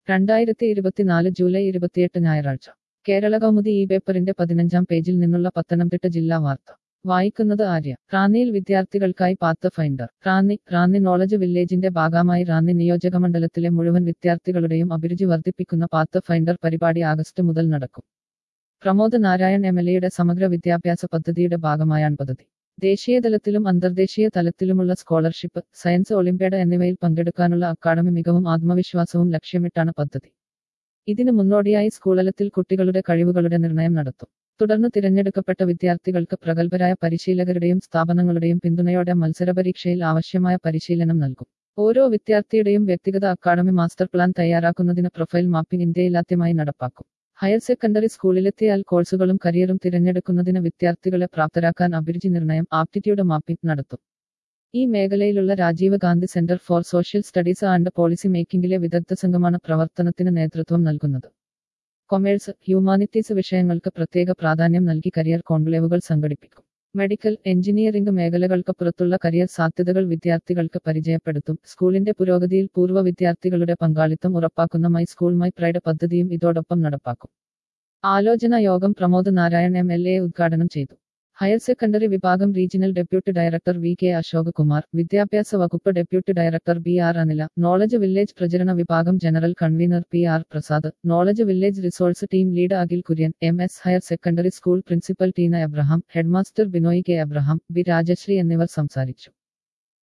രണ്ടായിരത്തി ഇരുപത്തിനാല് ജൂലൈ ഇരുപത്തിയെട്ട് ഞായറാഴ്ച കേരള കൗമുദി ഈ പേപ്പറിന്റെ പതിനഞ്ചാം പേജിൽ നിന്നുള്ള പത്തനംതിട്ട ജില്ലാ വാർത്ത വായിക്കുന്നത് ആര്യ റാന്നിയിൽ വിദ്യാർത്ഥികൾക്കായി path finder Ranni Ranni knowledge വില്ലേജിന്റെ ഭാഗമായി റാന്നി നിയോജകമണ്ഡലത്തിലെ മുഴുവൻ വിദ്യാർത്ഥികളുടെയും അഭിരുചി വർദ്ധിപ്പിക്കുന്ന പാത്ത് ഫൈൻഡർ പരിപാടി ആഗസ്റ്റ് മുതൽ നടക്കും പ്രമോദ് നാരായൺ എം എൽ എയുടെ സമഗ്ര വിദ്യാഭ്യാസ പദ്ധതിയുടെ ഭാഗമായാണ് പദ്ധതി ദേശീയതലത്തിലും അന്തർദേശീയ തലത്തിലുമുള്ള സ്കോളർഷിപ്പ് സയൻസ് ഒളിമ്പ്യാഡ് എന്നിവയിൽ പങ്കെടുക്കാനുള്ള അക്കാദമി മികവും ആത്മവിശ്വാസവും ലക്ഷ്യമിട്ടാണ് പദ്ധതി ഇതിനു മുന്നോടിയായി സ്കൂളലത്തിൽ കുട്ടികളുടെ കഴിവുകളുടെ നിർണയം നടത്തും തുടർന്ന് തിരഞ്ഞെടുക്കപ്പെട്ട വിദ്യാർത്ഥികൾക്ക് പ്രഗത്ഭരായ പരിശീലകരുടെയും സ്ഥാപനങ്ങളുടെയും പിന്തുണയോടെ മത്സരപരീക്ഷയിൽ ആവശ്യമായ പരിശീലനം നൽകും ഓരോ വിദ്യാർത്ഥിയുടെയും വ്യക്തിഗത അക്കാദമി മാസ്റ്റർ പ്ലാൻ തയ്യാറാക്കുന്നതിന് പ്രൊഫൈൽ മാപ്പിംഗ് ഇന്ത്യയിലാദ്യമായി നടപ്പാക്കും ഹയർ സെക്കൻഡറി സ്കൂളിലെത്തിയാൽ കോഴ്സുകളും കരിയറും തിരഞ്ഞെടുക്കുന്നതിന് വിദ്യാർത്ഥികളെ പ്രാപ്തരാക്കാൻ അഭിരുചി നിർണയം ആപ്റ്റിറ്റ്യൂഡ് മാപ്പിംഗ് നടത്തും ഈ മേഖലയിലുള്ള Rajiv Gandhi centre for social studies and policy മേക്കിംഗിലെ വിദഗ്ധ സംഘമാണ് പ്രവർത്തനത്തിന് നേതൃത്വം നൽകുന്നത് കൊമേഴ്സ് ഹ്യൂമാനിറ്റീസ് വിഷയങ്ങൾക്ക് പ്രത്യേക പ്രാധാന്യം നൽകി കരിയർ കോൺക്ലേവുകൾ സംഘടിപ്പിക്കും മെഡിക്കൽ എഞ്ചിനീയറിംഗ് മേഖലകൾക്കപ്പുറത്തുള്ള കരിയർ സാധ്യതകൾ വിദ്യാർത്ഥികൾക്ക് പരിചയപ്പെടുത്തും സ്കൂളിന്റെ പുരോഗതിയിൽ പൂർവ്വ വിദ്യാർത്ഥികളുടെ പങ്കാളിത്തം ഉറപ്പാക്കുന്ന മൈ സ്കൂൾ മൈ പ്രൈഡ് പദ്ധതിയും ഇതോടൊപ്പം നടപ്പാക്കും ആലോചന യോഗം Pramod Narayan M L A ഉദ്ഘാടനം ചെയ്തു ഹയർ സെക്കൻഡറി വിഭാഗം regional deputy director V K Ashok Kumar വിദ്യാഭ്യാസ വകുപ്പ് deputy director B R Anila knowledge village പ്രചരണ വിഭാഗം general convener P R Prasad knowledge village resource team lead Akhil Kurian M S higher secondary school principal Teena Abraham headmaster Binoy K Abraham B Rajashree എന്നിവർ സംസാരിച്ചു